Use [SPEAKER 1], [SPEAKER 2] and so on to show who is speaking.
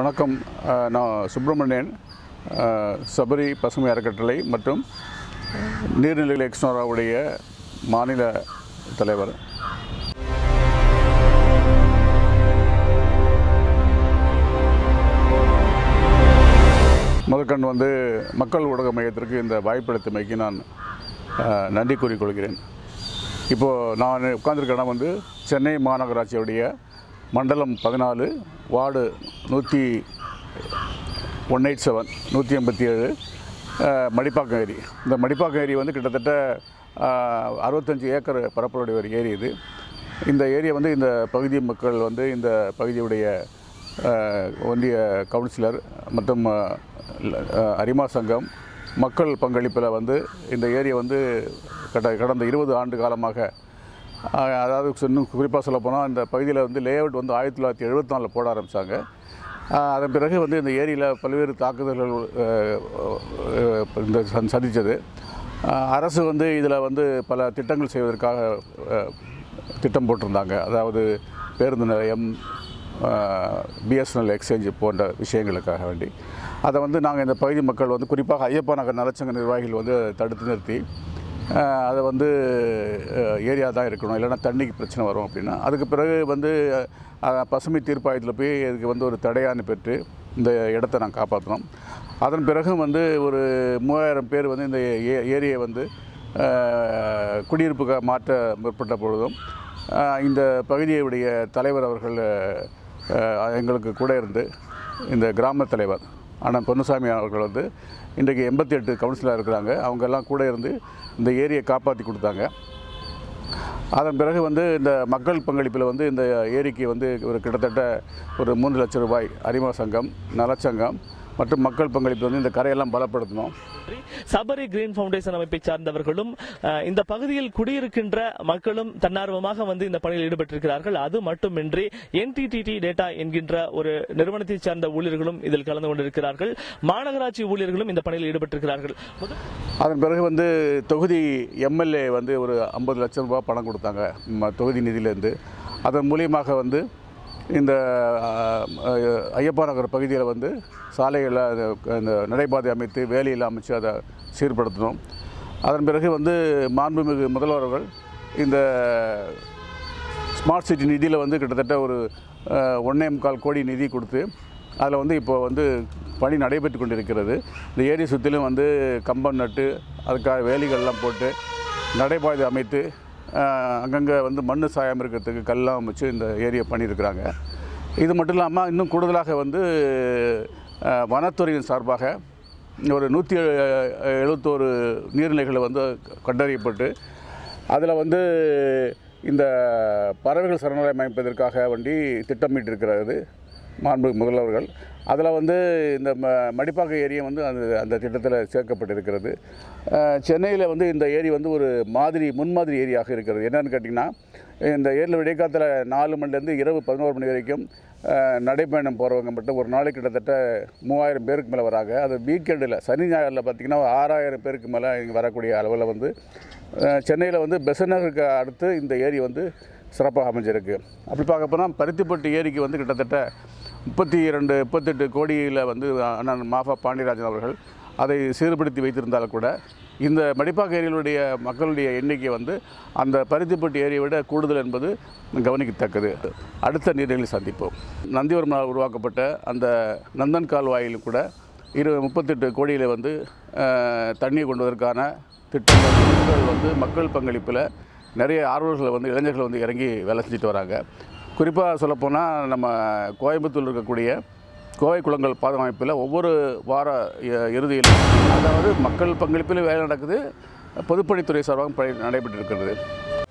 [SPEAKER 1] வணக்கம் அஹ், நான் சுப்பிரமணியன் அஹ், சபரி பசுமை அறக்கட்டளை மற்றும் நீர்நிலைகள் எக்ஸ்னோராவுடைய மாநில தலைவர் முதற்கண் வந்து மக்கள் ஊடக மையத்திற்கு இந்த வாய்ப்பளித்தமைக்கு நான் அஹ், நன்றி கூறிக்கொள்கிறேன் இப்போது நான் உட்கார்ந்திருக்க இடம் வந்து சென்னை மாநகராட்சியுடைய மண்டலம் பதினாலு வார்டு நூற்றி ஒன் எயிட் செவன் நூற்றி எண்பத்தி ஏழு மடிப்பாக்கம் ஏரி இந்த மடிப்பாக்கம் ஏரி வந்து கிட்டத்தட்ட அஹ், அறுபத்தஞ்சு ஏக்கர் பரப்பளுடைய ஒரு ஏரி இது இந்த ஏரியை வந்து இந்த பகுதி மக்கள் வந்து இந்த பகுதியுடைய அஹ், ஒன்றிய கவுன்சிலர் மற்றும் அஹ், ல- அஹ், அரிமா சங்கம் மக்கள் பங்களிப்பில் வந்து இந்த ஏரியை வந்து கட கடந்த இருபது ஆண்டு காலமாக ஆஹ் அதாவது இன்னும் குறிப்பாக சொல்லப்போனால் இந்த பகுதியில் வந்து லேஅவுட் வந்து ஆயிரத்தி தொள்ளாயிரத்தி எழுபத்தி நாலில் போட ஆரம்பித்தாங்க அதன் பிறகு வந்து இந்த ஏரியில் பல்வேறு தாக்குதல்கள் ஆஹ், ஆஹ், இந்த சந் சந்தித்தது அரசு வந்து இதில் வந்து பல திட்டங்கள் செய்வதற்காக ஆஹ், திட்டம் போட்டிருந்தாங்க அதாவது பேருந்து நிலையம் பிஎஸ்என்எல் எக்ஸ்சேஞ்ச் போன்ற விஷயங்களுக்காக வேண்டி அதை வந்து நாங்கள் இந்த பகுதி மக்கள் வந்து குறிப்பாக ஐயப்பா நகர் நலச்சங்க நிர்வாகிகள் வந்து தடுத்து நிறுத்தி அஹ், அதை வந்து ஏரியா தான் இருக்கணும் இல்லைன்னா தண்ணிக்கு பிரச்சனை வரும் அப்படின்னா அதுக்கு பிறகு வந்து அஹ், பசுமை தீர்ப்பாயத்தில் போய் இதுக்கு வந்து ஒரு தடையாணை பெற்று இந்த இடத்த நாங்கள் காப்பாற்றினோம் அதன் பிறகு வந்து ஒரு மூவாயிரம் பேர் வந்து இந்த ஏ ஏரியை வந்து அஹ், குடியிருப்புக்காக மாற்ற முற்பட்ட பொழுதும் அஹ், இந்த பகுதியுடைய தலைவர் அவர்கள் அஹ், எங்களுக்கு கூட இருந்து இந்த கிராம தலைவர் அண்ணன் பொன்னுசாமி அவர்கள் வந்து இன்றைக்கு எண்பத்தி எட்டு கவுன்சிலர் இருக்கிறாங்க அவங்க எல்லாம் கூட இருந்து இந்த ஏரியை காப்பாற்றி கொடுத்தாங்க அதன் பிறகு வந்து இந்த மக்கள் பங்களிப்பில் வந்து இந்த ஏரிக்கு வந்து ஒரு கிட்டத்தட்ட ஒரு மூன்று லட்சம் ரூபாய் அறிமுக சங்கம் நலச்சங்கம் மற்றும் மக்கள் பங்களிப்பு வந்து இந்த கரையெல்லாம் பலப்படுத்தணும்
[SPEAKER 2] சபரி கிரீன் ஃபவுண்டேஷன் அமைப்பை சார்ந்தவர்களும் அஹ், இந்த பகுதியில் குடியிருக்கின்ற மக்களும் தன்னார்வமாக வந்து இந்த பணியில் ஈடுபட்டிருக்கிறார்கள் அது மட்டுமின்றி என்டிடிடி டேட்டா என்கின்ற ஒரு நிறுவனத்தை சார்ந்த ஊழியர்களும் இதில் கலந்து கொண்டிருக்கிறார்கள் மாநகராட்சி ஊழியர்களும் இந்த பணியில் ஈடுபட்டிருக்கிறார்கள் முதல்
[SPEAKER 1] அதன் பிறகு வந்து தொகுதி எம்எல்ஏ வந்து ஒரு ஐம்பது லட்சம் ரூபாய் பணம் கொடுத்தாங்க ம- தொகுதி நிதியிலேருந்து அதன் மூலியமாக வந்து இந்த அஹ், அஹ், ஐயப்பா நகர் பகுதியில் வந்து சாலைகளை அது, இந்த நடைபாதை அமைத்து வேலையில் அமைச்சு அதை சீர்படுத்தணும் அதன் பிறகு வந்து மாண்புமிகு முதல்வர் அவர்கள் இந்த ஸ்மார்ட் சிட்டி நிதியில் வந்து கிட்டத்தட்ட ஒரு அஹ், ஒண்ணே முக்கால் கோடி நிதி கொடுத்து அதில் வந்து இப்போ வந்து பணி நடைபெற்று கொண்டிருக்கிறது இந்த ஏரி சுற்றிலும் வந்து கம்பம் நட்டு அதுக்காக வேலிகள்லாம் போட்டு நடைபாதை அமைத்து அஹ், அங்கங்கே வந்து மண் சாயம் இருக்கிறதுக்கு கல்லாம் அமைச்சு இந்த ஏரியை பண்ணியிருக்கிறாங்க இது மட்டும் இல்லாமல் இன்னும் கூடுதலாக வந்து அஹ், வனத்துறையின் சார்பாக ஒரு நூற்றி எழுபத்தோரு நீர்நிலைகளை வந்து கண்டறியப்பட்டு அதில் வந்து இந்த பறவைகள் சரணாலயம் அமைப்பதற்காக வேண்டி திட்டமிட்டிருக்கிறது மாண்பு முதல்வர்கள் அதில் வந்து இந்த ம மடிப்பாக்க ஏரியை வந்து அந்த அந்த திட்டத்தில் சேர்க்கப்பட்டிருக்கிறது சென்னையில் வந்து இந்த ஏரி வந்து ஒரு மாதிரி முன்மாதிரி ஏரியாக இருக்கிறது என்னன்னு கேட்டிங்கன்னா இந்த ஏரியில் விடைக்காலத்தில் நாலு மணிலேருந்து இரவு பதினோரு மணி வரைக்கும் அஹ், நடைப்பயணம் போகிறவங்க மட்டும் ஒரு நாளைக்கு கிட்டத்தட்ட மூவாயிரம் பேருக்கு மேலே வராங்க அது வீக்கெண்டில் சனி ஞாயிறில் பார்த்திங்கன்னா ஒரு ஆறாயிரம் பேருக்கு மேலே இங்கே வரக்கூடிய அளவில் வந்து சென்னையில் வந்து பெசநகருக்கு அடுத்து இந்த ஏரி வந்து சிறப்பாக அமைஞ்சிருக்கு அப்படி பார்க்க போனால் பருத்திப்பட்டு ஏரிக்கு வந்து கிட்டத்தட்ட முப்பத்தி இரண்டு முப்பத்தெட்டு கோடியில் வந்து அண்ணன் மாஃபா பாண்டியராஜன் அவர்கள் அதை சீர்படுத்தி வைத்திருந்தாலும் கூட இந்த மடிப்பாக்க ஏரியிலுடைய மக்களுடைய எண்ணிக்கை வந்து அந்த பருத்திப்பட்டு ஏரியை விட கூடுதல் என்பது கவனிக்கத்தக்கது அடுத்த நீர்நிலை சந்திப்போம் நந்திவர்மனால் உருவாக்கப்பட்ட அந்த நந்தன் கால்வாயில் கூட இரு முப்பத்தெட்டு கோடியில் வந்து அஹ், தண்ணி கொண்டு வருவதற்கான திட்டங்கள் திட்டங்கள் வந்து மக்கள் பங்களிப்பில் நிறைய ஆர்வலர்கள் வந்து இளைஞர்கள் வந்து இறங்கி வேலை செஞ்சுட்டு வராங்க குறிப்பாக சொல்லப்போனால் நம்ம கோயம்புத்தூர் இருக்கக்கூடிய கோவை குளங்கள் பாதுகாப்பில் ஒவ்வொரு வார இ- இறுதியில் அதாவது மக்கள் பங்களிப்பில் வேலை நடக்குது பொதுப்பணித்துறை சார்பாக பணி நடைபெற்று இருக்கிறது